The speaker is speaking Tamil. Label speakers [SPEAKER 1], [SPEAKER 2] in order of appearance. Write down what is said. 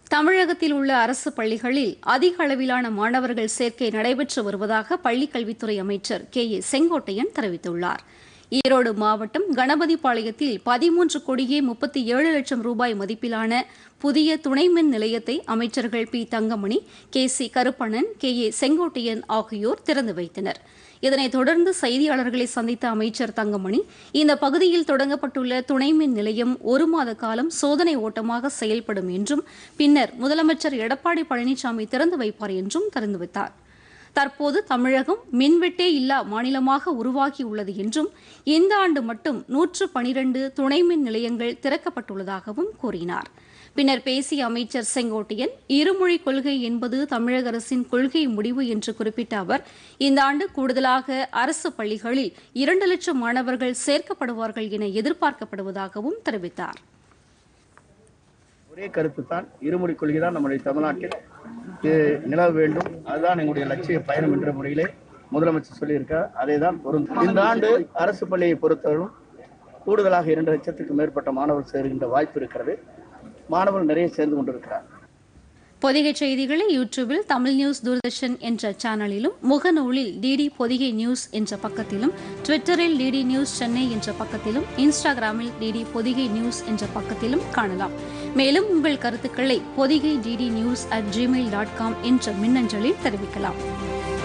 [SPEAKER 1] தமிழகத்தில் உள்ள அரசு பள்ளிகளில் அதிக அளவிலான மாணவர்கள் சேர்க்கை நடைபெற்று வருவதாக பள்ளிக்கல்வித்துறை அமைச்சர் கே ஏ செங்கோட்டையன் தெரிவித்துள்ளார் ஈரோடு மாவட்டம் கணபதிபாளையத்தில் பதிமூன்று கோடியே முப்பத்தி ஏழு லட்சம் ரூபாய் மதிப்பிலான புதிய துணை மின் நிலையத்தை அமைச்சர்கள் P Thangamani K C Karuppannan K A Sengottaiyan ஆகியோர் திறந்து வைத்தனர் இதனைத் தொடர்ந்து செய்தியாளர்களை சந்தித்த அமைச்சர் தங்கமணி இந்த பகுதியில் தொடங்கப்பட்டுள்ள துணை மின் நிலையம் ஒரு மாத காலம் சோதனை ஓட்டமாக செயல்படும் என்றும் பின்னர் முதலமைச்சர் எடப்பாடி பழனிசாமி திறந்து வைப்பார் என்றும் திறந்து வைத்தார் தற்போது தமிழகம் மின்வெட்டே இல்லா மாநிலமாக உருவாகியுள்ளது என்றும் இந்த ஆண்டு மட்டும் நூற்று பனிரண்டு துணை மின் நிலையங்கள் திறக்கப்பட்டுள்ளதாகவும் கூறினார் பின்னர் பேசிய அமைச்சர் செங்கோட்டையன் இருமொழி கொள்கை என்பது தமிழக அரசின் கொள்கை முடிவு என்று குறிப்பிட்ட அவர் இந்த ஆண்டு கூடுதலாக அரசு பள்ளிகளில் இரண்டு லட்சம் மாணவர்கள் சேர்க்கப்படுவார்கள் என எதிர்பார்க்கப்படுவதாகவும் தெரிவித்தார்
[SPEAKER 2] ஒரே கருத்து தான் இருமொழி கொள்கை தான் நம்முடைய தமிழ்நாட்டில் இது நிலவ வேண்டும் அதுதான் எங்களுடைய லட்சிய பயணம் என்ற முறையிலே முதலமைச்சர் சொல்லியிருக்கார் அதே தான் பொருந்தும் இந்த ஆண்டு அரசு பள்ளியை பொறுத்தவரையும் கூடுதலாக இரண்டு லட்சத்துக்கு மேற்பட்ட மாணவர்கள் சேருகின்ற வாய்ப்பு இருக்கிறது மாணவர்கள் நிறைய சேர்ந்து கொண்டிருக்கிறார்
[SPEAKER 1] பொதிகை செய்திகளை யூடியூபில் தமிழ் நியூஸ் தூர்தர்ஷன் என்ற சேனலிலும் முகநூலில் டிடி பொதிகை நியூஸ் என்ற பக்கத்திலும் ட்விட்டரில் டிடி நியூஸ் சென்னை என்ற பக்கத்திலும் இன்ஸ்டாகிராமில் டிடி பொதிகை நியூஸ் என்ற பக்கத்திலும் காணலாம் மேலும் உங்கள் கருத்துக்களை Pothigai DD news at Gmail dot com என்ற மின்னஞ்சலில் தெரிவிக்கலாம்